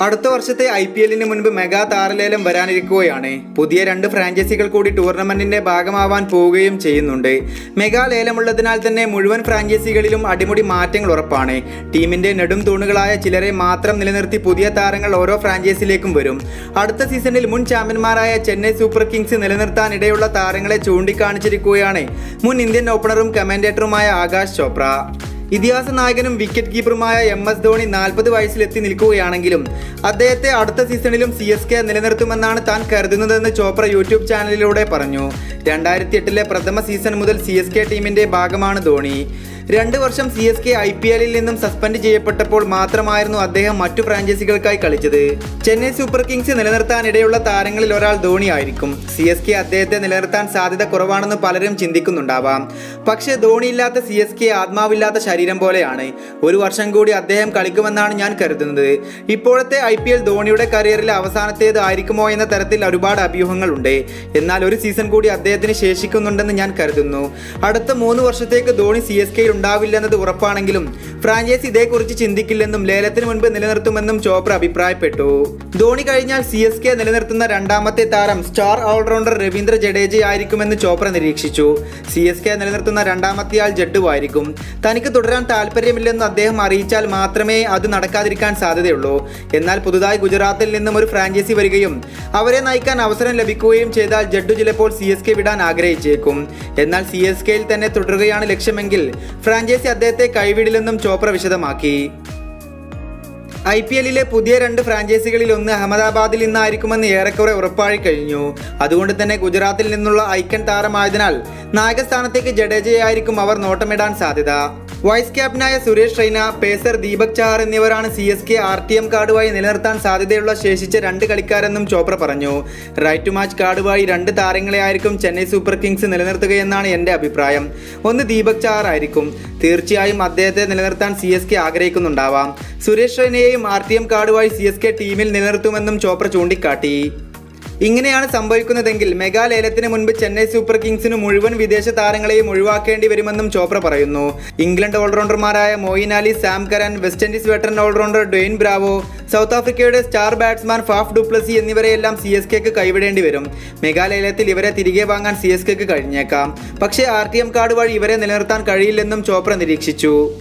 അടുത്ത വർഷത്തെ I P എല്ലിന് മുൻപ് മെഗാ താരലേലം വരാനിരിക്കുകയാണ് പുതിയ രണ്ട് ഫ്രാഞ്ചൈസികൾ കൂടി ടൂർണമെന്റിന്റെ ഭാഗമാവാൻ പോവുകയും ചെയ്യുന്നുണ്ട് മെഗാ ലേലമുള്ളതിനാൽ തന്നെ മുഴുവൻ ഫ്രാഞ്ചൈസികളിലും അടിമുടി മാറ്റങ്ങൾ ഉറപ്പാണ് ടീമിന്റെ നെടും തൂണുകളായ ചിലരെ മാത്രം നിലനിർത്തി പുതിയ താരങ്ങൾ ഓരോ ഫ്രാഞ്ചൈസിയിലേക്കും വരും അടുത്ത സീസണിൽ മുൻ ചാമ്പ്യന്മാരായ ചെന്നൈ സൂപ്പർ കിങ്സ് നിലനിർത്താൻ ഇടയുള്ള താരങ്ങളെ ചൂണ്ടിക്കാണിച്ചിരിക്കുകയാണ് മുൻ ഇന്ത്യൻ ഓപ്പണറും കമന്റേറ്ററുമായ ആകാശ് ചോപ്ര ഇതിഹാസ നായകനും വിക്കറ്റ് കീപ്പറുമായ എം എസ് ധോണി നാൽപ്പത് വയസ്സിലെത്തി നിൽക്കുകയാണെങ്കിലും അദ്ദേഹത്തെ അടുത്ത സീസണിലും സി എസ് കെ നിലനിർത്തുമെന്നാണ് താൻ കരുതുന്നതെന്ന് ചോപ്ര യൂട്യൂബ് ചാനലിലൂടെ പറഞ്ഞു രണ്ടായിരത്തി എട്ടിലെ പ്രഥമ സീസൺ മുതൽ സി എസ് കെ ടീമിന്റെ ഭാഗമാണ് ധോണി രണ്ട് വർഷം C S K I P എല്ലിൽ നിന്നും സസ്പെൻഡ് ചെയ്യപ്പെട്ടപ്പോൾ മാത്രമായിരുന്നു അദ്ദേഹം മറ്റു ഫ്രാഞ്ചൈസികൾക്കായി കളിച്ചത് ചെന്നൈ സൂപ്പർ കിങ്സ് നിലനിർത്താനിടയുള്ള താരങ്ങളിൽ ഒരാൾ ധോണി ആയിരിക്കും സി എസ് കെ അദ്ദേഹത്തെ നിലനിർത്താൻ സാധ്യത കുറവാണെന്ന് പലരും ചിന്തിക്കുന്നുണ്ടാവാം പക്ഷേ ധോണിയില്ലാത്ത സി എസ് കെ ആത്മാവില്ലാത്ത ശരീരം പോലെയാണ് ഒരു വർഷം കൂടി അദ്ദേഹം കളിക്കുമെന്നാണ് ഞാൻ കരുതുന്നത് ഇപ്പോഴത്തെ ഐ പി എൽ ധോണിയുടെ കരിയറിലെ അവസാനത്തേത് ആയിരിക്കുമോ എന്ന തരത്തിൽ ഒരുപാട് അഭ്യൂഹങ്ങളുണ്ട് എന്നാൽ ഒരു സീസൺ കൂടി അദ്ദേഹത്തിന് ശേഷിക്കുന്നുണ്ടെന്ന് ഞാൻ കരുതുന്നു അടുത്ത മൂന്ന് വർഷത്തേക്ക് ധോണി സി എസ് കെയിൽ ഉണ്ടാവില്ലെന്നത് ഉറപ്പാണെങ്കിലും ഫ്രാഞ്ചൈസി ഇതേക്കുറിച്ച് ചിന്തിക്കില്ലെന്നും ലേലത്തിന് മുൻപ് നിലനിർത്തുമെന്നും ചോപ്ര അഭിപ്രായപ്പെട്ടു ധോണി കഴിഞ്ഞാൽ സി എസ് കെ നിലനിർത്തുന്ന രണ്ടാമത്തെ താരം സ്റ്റാർ ഓൾറൗണ്ടർ രവീന്ദ്ര ജഡേജ ആയിരിക്കുമെന്ന് ചോപ്ര നിരീക്ഷിച്ചു സി എസ് കെ നിലനിർത്തുന്ന രണ്ടാമത്തെ ആൾ ജഡ്ഡു ആയിരിക്കും തനിക്ക് തുടരാൻ താല്പര്യമില്ലെന്ന് അദ്ദേഹം അറിയിച്ചാൽ മാത്രമേ അത് നടക്കാതിരിക്കാൻ സാധ്യതയുള്ളൂ എന്നാൽ പുതുതായി ഗുജറാത്തിൽ നിന്നും ഒരു ഫ്രാഞ്ചൈസി വരികയും അവരെ നയിക്കാൻ അവസരം ലഭിക്കുകയും ചെയ്താൽ ജഡ്ഡു ചിലപ്പോൾ സി എസ് കെ വിടാൻ ആഗ്രഹിച്ചേക്കും എന്നാൽ സി എസ് കെയിൽ തന്നെ തുടരുകയാണ് ലക്ഷ്യമെങ്കിൽ ഫ്രാഞ്ചൈസി അദ്ദേഹത്തെ കൈവിടില്ലെന്നും ചോപ്ര വിശദമാക്കി ഐ പി എല്ലിലെ പുതിയ രണ്ട് ഫ്രാഞ്ചൈസികളിൽ ഒന്ന് അഹമ്മദാബാദിൽ നിന്നായിരിക്കുമെന്ന് ഏറെക്കുറെ ഉറപ്പായി കഴിഞ്ഞു അതുകൊണ്ട് തന്നെ ഗുജറാത്തിൽ നിന്നുള്ള ഐക്കൺ താരമായതിനാൽ നായകസ്ഥാനത്തേക്ക് ജഡേജയായിരിക്കും അവർ നോട്ടമിടാൻ സാധ്യത വൈസ് ക്യാപ്റ്റനായ സുരേഷ് റൈന പേസർ ദീപക് ചാർ എന്നിവരാണ് C S K R T M കാർഡുമായി നിലനിർത്താൻ സാധ്യതയുള്ള ശേഷിച്ച രണ്ട് കളിക്കാരെന്നും ചോപ്ര പറഞ്ഞു റൈറ്റ് ടു മാച്ച് കാർഡുമായി രണ്ട് താരങ്ങളെ ആയിരിക്കും ചെന്നൈ സൂപ്പർ കിങ്സ് നിലനിർത്തുകയെന്നാണ് എൻ്റെ അഭിപ്രായം ഒന്ന് ദീപക് ചാർ ആയിരിക്കും തീർച്ചയായും അദ്ദേഹത്തെ നിലനിർത്താൻ സി എസ് കെ ആഗ്രഹിക്കുന്നുണ്ടാവാം സുരേഷ് റൈനയെയും ആർ ടി എം കാർഡുമായി സി എസ് കെ ടീമിൽ നിലനിർത്തുമെന്നും ചോപ്ര ചൂണ്ടിക്കാട്ടി ഇങ്ങനെയാണ് സംഭവിക്കുന്നതെങ്കിൽ മെഗാ ലേലത്തിന് മുൻപ് ചെന്നൈ സൂപ്പർ കിങ്സിന് മുഴുവൻ വിദേശ താരങ്ങളെയും ഒഴിവാക്കേണ്ടി വരുമെന്നും ചോപ്ര പറയുന്നു ഇംഗ്ലണ്ട് ഓൾറൗണ്ടർമാരായ Moeen Ali Sam Curran West Indies veteran allrounder Dwayne Bravo South ആഫ്രിക്കയുടെ സ്റ്റാർ ബാറ്റ്സ്മാൻ ഫാഫ് ഡുപ്ലസി എന്നിവരെയെല്ലാം സി എസ് കെക്ക് കൈവിടേണ്ടി വരും മെഗാ ലേലത്തിൽ ഇവരെ തിരികെ വാങ്ങാൻ സി എസ് കെക്ക് കഴിഞ്ഞേക്കാം പക്ഷേ ആർ ടി എം കാർഡ് വഴി ഇവരെ നിലനിർത്താൻ കഴിയില്ലെന്നും ചോപ്ര നിരീക്ഷിച്ചു